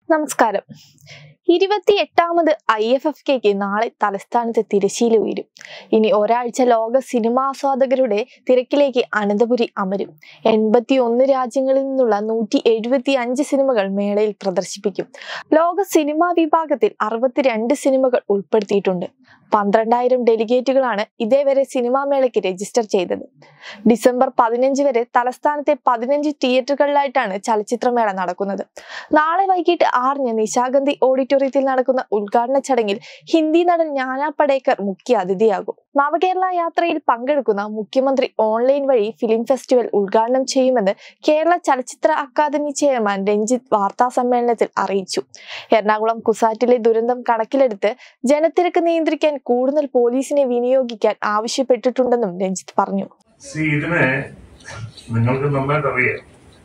നമസ്കാരം ഇരുപത്തി എട്ടാമത് ഐ എഫ് എഫ് കെക്ക് നാളെ തലസ്ഥാനത്ത് തിരശ്ശീല ഉയരും ഇനി ഒരാഴ്ച ലോക സിനിമാ ആസ്വാദകരുടെ തിരക്കിലേക്ക് അനന്തപുരി അമരും എൺപത്തി ഒന്ന് രാജ്യങ്ങളിൽ നിന്നുള്ള നൂറ്റി എഴുപത്തി അഞ്ച് സിനിമകൾ മേളയിൽ പ്രദർശിപ്പിക്കും ലോക സിനിമാ വിഭാഗത്തിൽ അറുപത്തിരണ്ട് സിനിമകൾ ഉൾപ്പെടുത്തിയിട്ടുണ്ട് പന്ത്രണ്ടായിരം ഡെലിഗേറ്റുകളാണ് ഇതേവരെ സിനിമാ മേളയ്ക്ക് രജിസ്റ്റർ ചെയ്തത് ഡിസംബർ പതിനഞ്ച് വരെ തലസ്ഥാനത്തെ പതിനഞ്ച് തിയേറ്ററുകളിലായിട്ടാണ് ചലച്ചിത്രമേള നടക്കുന്നത് നാളെ വൈകിട്ട് ആറിന് നിശാഗന്ധി ഓഡിറ്റോറിയത്തിൽ നടക്കുന്ന ഉദ്ഘാടന ചടങ്ങിൽ ഹിന്ദി നടൻ ജ്ഞാന പടേക്കർ മുഖ്യ അതിഥിയാകും നവകേരള യാത്രയിൽ പങ്കെടുക്കുന്ന മുഖ്യമന്ത്രി ഓൺലൈൻ വഴി ഫിലിം ഫെസ്റ്റിവൽ ഉദ്ഘാടനം ചെയ്യുമെന്ന് കേരള ചലച്ചിത്ര അക്കാദമി ചെയർമാൻ രഞ്ജിത്ത് വാർത്താ സമ്മേളനത്തിൽ അറിയിച്ചു എറണാകുളം കുസാറ്റിലെ ദുരന്തം കണക്കിലെടുത്ത് ജനത്തിരക്ക് നിയന്ത്രിക്കാൻ കൂടുതൽ പോലീസിനെ വിനിയോഗിക്കാൻ ആവശ്യപ്പെട്ടിട്ടുണ്ടെന്നും രഞ്ജിത്ത് പറഞ്ഞു സി ഇതിനെ നിങ്ങൾക്ക് നന്നായിട്ട് അറിയാം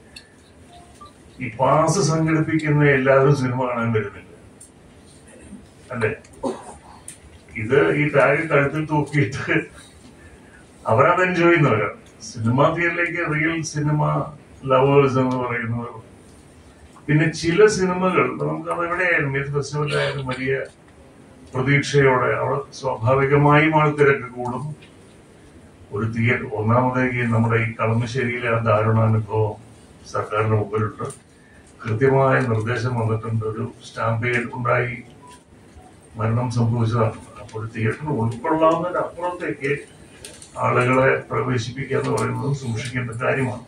ഈ പാസ് സംഘടിപ്പിക്കുന്ന എല്ലാവരും സിനിമ കാണാൻ വരുന്നില്ല അല്ലേ ഇത് ഈ ടാഗ് കഴുത്തിൽ തൂക്കിയിട്ട് അവരത് എൻജോയ് ചെയ്യുന്നവരാണ് സിനിമ തിയേറ്ററിലേക്ക് റിയൽ സിനിമ ലവേഴ്സ് എന്ന് പറയുന്നവർ പിന്നെ ചില സിനിമകൾ നമുക്കത് എവിടെയായാലും ഏത് ഫെസ്റ്റിവലായാലും വലിയ പ്രതീക്ഷയോടെ അവിടെ സ്വാഭാവികമായും ആൾത്തിരക്ക് കൂടും ഒരു തിയേറ്റർ ഒന്നാമതേക്ക് നമ്മുടെ ഈ കളമശ്ശേരിയിലെ ആ ദാരുണാനുഭവം സർക്കാരിന്റെ മുമ്പിലുണ്ട് കൃത്യമായ നിർദ്ദേശം വന്നിട്ടുണ്ട് ഒരു സ്റ്റാമ്പേഡ് ഉണ്ടായി മരണം സംഭവിച്ചതാണ് അപ്പോൾ ഒരു തിയേറ്ററിന് ഉൾക്കൊള്ളാവുന്നതിന് അപ്പുറത്തേക്ക് ആളുകളെ പ്രവേശിപ്പിക്കുക എന്ന് പറയുന്നത് സൂക്ഷിക്കേണ്ട കാര്യമാണ്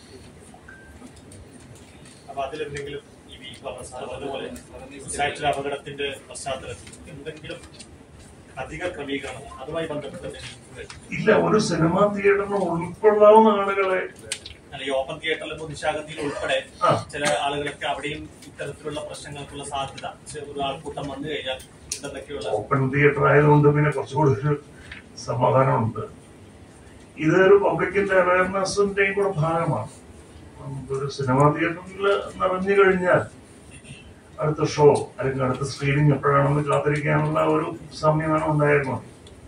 അപ്പൊ അതിലെന്തെങ്കിലും ഈ വി പറഞ്ഞ സാർ പറഞ്ഞതുപോലെ ഉണ്ടായിട്ടുള്ള അപകടത്തിന്റെ പശ്ചാത്തലത്തിൽ എന്തെങ്കിലും അധിക ക്രമീകരണം അതുമായി ബന്ധപ്പെട്ട് എന്തെങ്കിലും ഇല്ല ഒരു സിനിമാ തിയേറ്ററിന് ഉൾക്കൊള്ളാവുന്ന ആളുകളെ അല്ല ഈ ഓപ്പൺ തിയേറ്ററിൽ ഇപ്പോൾ നിശാഗന്ധിയിൽ ഉൾപ്പെടെ ആ. ചില ആളുകളൊക്കെ അവിടെയും ഇത്തരത്തിലുള്ള പ്രശ്നങ്ങൾക്കുള്ള സാധ്യത ചെ- ഒരു ആൾക്കൂട്ടം വന്നു കഴിഞ്ഞാൽ എന്തൊക്കെയുള്ള ഓപ്പൺ തിയേറ്റർ ആയതുകൊണ്ട് പിന്നെ കുറച്ചുകൂടി ഒരു സമാധാനമുണ്ട് ഇതൊരു പബ്ലിക്കിന്റെ അവയർനെസിന്റെയും കൂടെ ഭാഗമാണ് നമുക്കൊരു സിനിമാ തിയേറ്ററിൽ നിറഞ്ഞു കഴിഞ്ഞാൽ അടുത്ത ഷോ അല്ലെങ്കിൽ അടുത്ത സ്ക്രീനിങ് എപ്പോഴാണെന്ന് കാത്തിരിക്കാനുള്ള ഒരു സമയമാണ് ഉണ്ടായിരുന്നത്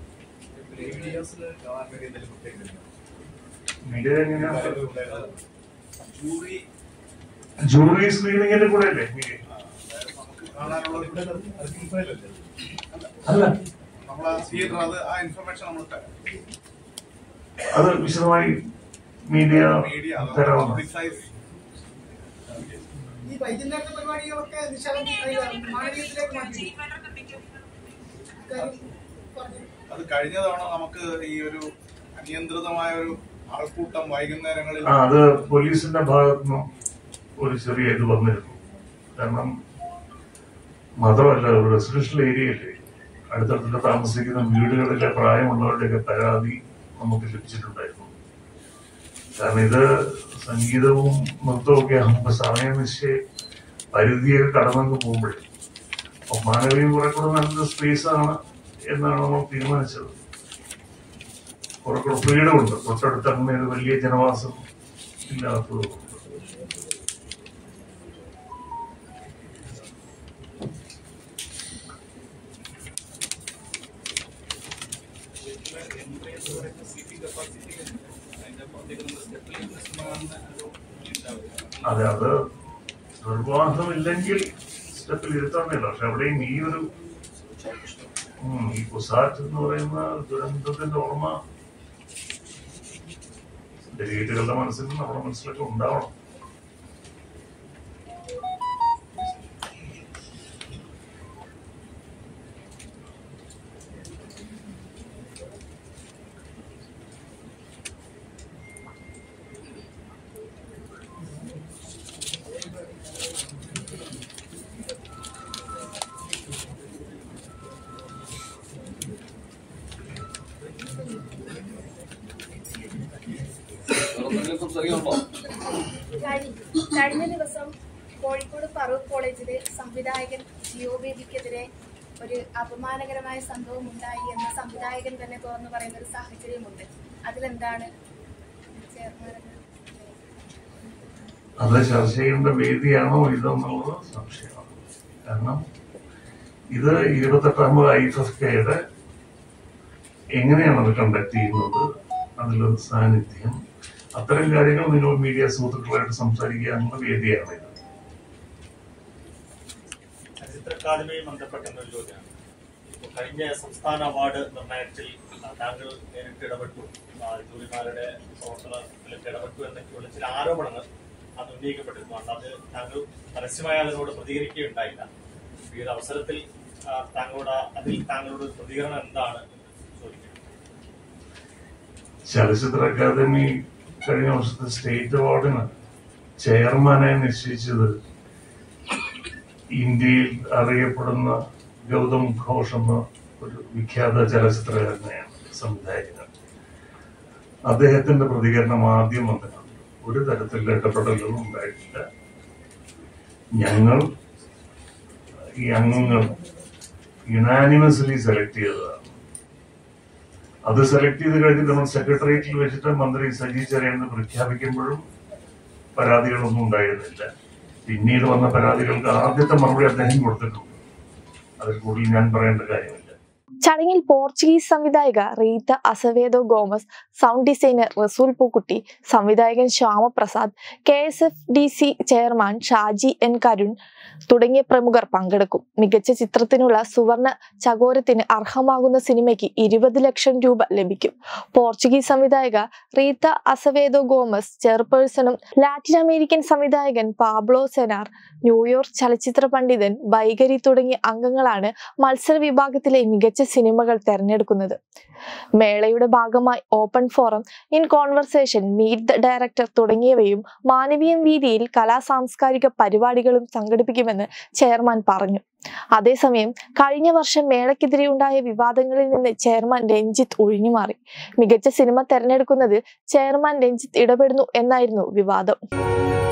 മീഡിയ എങ്ങനെയാണ് ജൂറി ജൂറി സ്ക്രീനിങ്ങിന്റെ കൂടെ അല്ലേ മീഡിയ അല്ല നമ്മൾ ആ തിയേറ്റർ അത് ആ ഇൻഫർമേഷൻ നമ്മൾ അത് വിശദമായി മീഡിയ മീഡിയ തരാവുന്ന പബ്ലിസൈസ് ഈ വൈകുന്നേരത്തെ പരിപാടികളൊക്കെ നിശാഗന്ധി മാനവീയത്തിലേക്ക് മാറ്റി കാര്യം പറഞ്ഞു അത് കഴിഞ്ഞ തവണ നമുക്ക് ഈ ഒരു അനിയന്ത്രിതമായ ഒരു ആൾക്കൂട്ടം വൈകുന്നേരങ്ങളിൽ ആ അത് പോലീസിന്റെ ഭാഗത്തുനിന്ന് ഒരു ചെറിയ ഇത് വന്നിരുന്നു കാരണം മാത്രമല്ല ഒരു റെസിഡൻഷ്യൽ ഏരിയയിലെ അടുത്തടുത്ത് താമസിക്കുന്ന വീടുകളിലെ പ്രായമുള്ളവരുടെയൊക്കെ പരാതി നമുക്ക് ലഭിച്ചിട്ടുണ്ടായിരുന്നു കാരണം ഇത് സംഗീതവും നൃത്തവും ഒക്കെ ആകുമ്പോൾ സമയനിശ്ചയ പരിധിയൊക്കെ കടന്നങ്ങ് പോകുമ്പോഴേ അപ്പൊ മാനവീയം കുറെ കൂടെ നല്ലൊരു സ്പേസ് ആണ് എന്നാണ് നമ്മൾ തീരുമാനിച്ചത് കുറെ കൂടെ ഫ്രീഡം ഉണ്ട് തൊട്ടടുത്ത് അങ്ങനെ ഒരു വലിയ ജനവാസം ഇല്ലാത്തതുകൊണ്ട് അതെ അത് നിർവാഹമില്ലെങ്കിൽ സ്റ്റെപ്പിൽ ഇരുത്താന്നില്ല പക്ഷെ അവിടെയും ഈ ഒരു ഉം, ഈ കുസാറ്റ് എന്ന് പറയുന്ന ദുരന്തത്തിന്റെ ഓർമ്മ ഡെലിഗേറ്റുകളുടെ മനസ്സിൽ നമ്മുടെ മനസ്സിലൊക്കെ ഉണ്ടാവണം കഴി- കഴിഞ്ഞ ദിവസം കോഴിക്കോട് ഫറൂഖ് കോളേജിലെ സംവിധായകൻ ജിയോ ബേബിക്കെതിരെ ഒരു അപമാനകരമായ സംഭവം ഉണ്ടായി എന്ന് സംവിധായകൻ തന്നെ തുറന്നു പറയുന്ന ഒരു സാഹചര്യമുണ്ട് അതിലെന്താണ് ചെയർമാൻ അത് ചർച്ച ചെയ്യേണ്ട വേദിയാണോ ഇതെന്നുള്ളത് സംശയമാണ് കാരണം ഇത് ഇരുപത്തെട്ടാമത് ഐ എഫ് കെയുടെ എങ്ങനെയാണ് അത് കണ്ടക്ട് ചെയ്യുന്നത് അതിലൊരു സാന്നിധ്യം അത്തരം കാര്യങ്ങൾ നിങ്ങൾ മീഡിയ സുഹൃത്തുക്കളായിട്ട് സംസാരിക്കാനുള്ള വേദിയാണ് ഇത് ചലച്ചിത്ര അക്കാദമിയുമായി ബന്ധപ്പെട്ട ഒരു ചോദ്യമാണ് ഇപ്പോൾ കഴിഞ്ഞ സംസ്ഥാന അവാർഡ് നിർണയത്തിൽ ആ, താങ്കൾ നേരിട്ട് ഇടപെട്ടു ആ, ജൂറിമാരുടെ പ്രവർത്തനത്തിലൊക്കെ ഇടപെട്ടു എന്നൊക്കെയുള്ള ചില ആരോപണങ്ങൾ അത് ഉന്നയിക്കപ്പെട്ടിരുന്നു അതുകൊണ്ട് അത് താങ്കൾ പരസ്യമായി അതിനോട് പ്രതികരിക്കുകയുണ്ടായില്ല ഈ ഒരു അവസരത്തിൽ ആ, താങ്കളോട് ആ- അതിൽ താങ്കളുടെ പ്രതികരണം എന്താണ് എന്ന് ചോദിക്കുന്നത് ചലച്ചിത്ര അക്കാദമി കഴിഞ്ഞ വർഷത്തെ സ്റ്റേറ്റ് അവാർഡിന് ചെയർമാനെ നിശ്ചയിച്ചത് ഇന്ത്യയിൽ അറിയപ്പെടുന്ന ഗൗതം ഘോഷ് എന്ന ഒരു വിഖ്യാത ചലച്ചിത്രകാരനെയാണ് സംവിധായകൻ അദ്ദേഹത്തിന്റെ പ്രതികരണം ആദ്യം വന്നതാണ് ഒരു തരത്തിലുള്ള ഇടപെടലുകളും ഉണ്ടായിട്ടില്ല ഞങ്ങൾ ഈ അംഗങ്ങൾ യുനാനിമസ്ലി സെലക്ട് ചെയ്തതാണ് അത് സെലക്ട് ചെയ്ത് കഴിഞ്ഞ് നമ്മൾ സെക്രട്ടേറിയറ്റിൽ വെച്ചിട്ട് മന്ത്രി സജി ചെറിയെന്ന് പ്രഖ്യാപിക്കുമ്പോഴും പരാതികളൊന്നും ഉണ്ടായിരുന്നില്ല പിന്നീട് വന്ന പരാതികൾക്ക് ആദ്യത്തെ മറുപടി അദ്ദേഹം കൊടുത്തിട്ടുണ്ട് അതിൽ കൂടുതൽ ഞാൻ പറയേണ്ട കാര്യമില്ല ചടങ്ങിൽ പോർച്ചുഗീസ് സംവിധായിക Rita Azevedo Gomes sound designer Resul Pookutty സംവിധായകൻ Shyamaprasad K S F D C chairman Shaji N Karun തുടങ്ങിയ പ്രമുഖർ പങ്കെടുക്കും മികച്ച ചിത്രത്തിനുള്ള സുവർണ ചകോരത്തിന് അർഹമാകുന്ന സിനിമയ്ക്ക് ഇരുപത് ലക്ഷം രൂപ ലഭിക്കും പോർച്ചുഗീസ് സംവിധായക റീത്ത അസവേദോ ഗോമസ് ചെയർപേഴ്സണും ലാറ്റിൻ അമേരിക്കൻ സംവിധായകൻ പാബ്ലോ സെനാർ ന്യൂയോർക്ക് ചലച്ചിത്ര പണ്ഡിതൻ ബൈഗരി തുടങ്ങിയ അംഗങ്ങളാണ് മത്സര വിഭാഗത്തിലെ മികച്ച സിനിമകൾ തെരഞ്ഞെടുക്കുന്നത് മേളയുടെ ഭാഗമായി open forum in conversation meet the director തുടങ്ങിയവയും മാനവീയം വീതിയിൽ കലാ സാംസ്കാരിക പരിപാടികളും സംഘടിപ്പിക്കുമെന്ന് ചെയർമാൻ പറഞ്ഞു അതേസമയം കഴിഞ്ഞ വർഷം മേളയ്ക്കെതിരെ ഉണ്ടായ വിവാദങ്ങളിൽ നിന്ന് ചെയർമാൻ രഞ്ജിത്ത് ഒഴിഞ്ഞുമാറി മികച്ച സിനിമ തെരഞ്ഞെടുക്കുന്നതിൽ ചെയർമാൻ രഞ്ജിത്ത് ഇടപെടുന്നു എന്നായിരുന്നു വിവാദം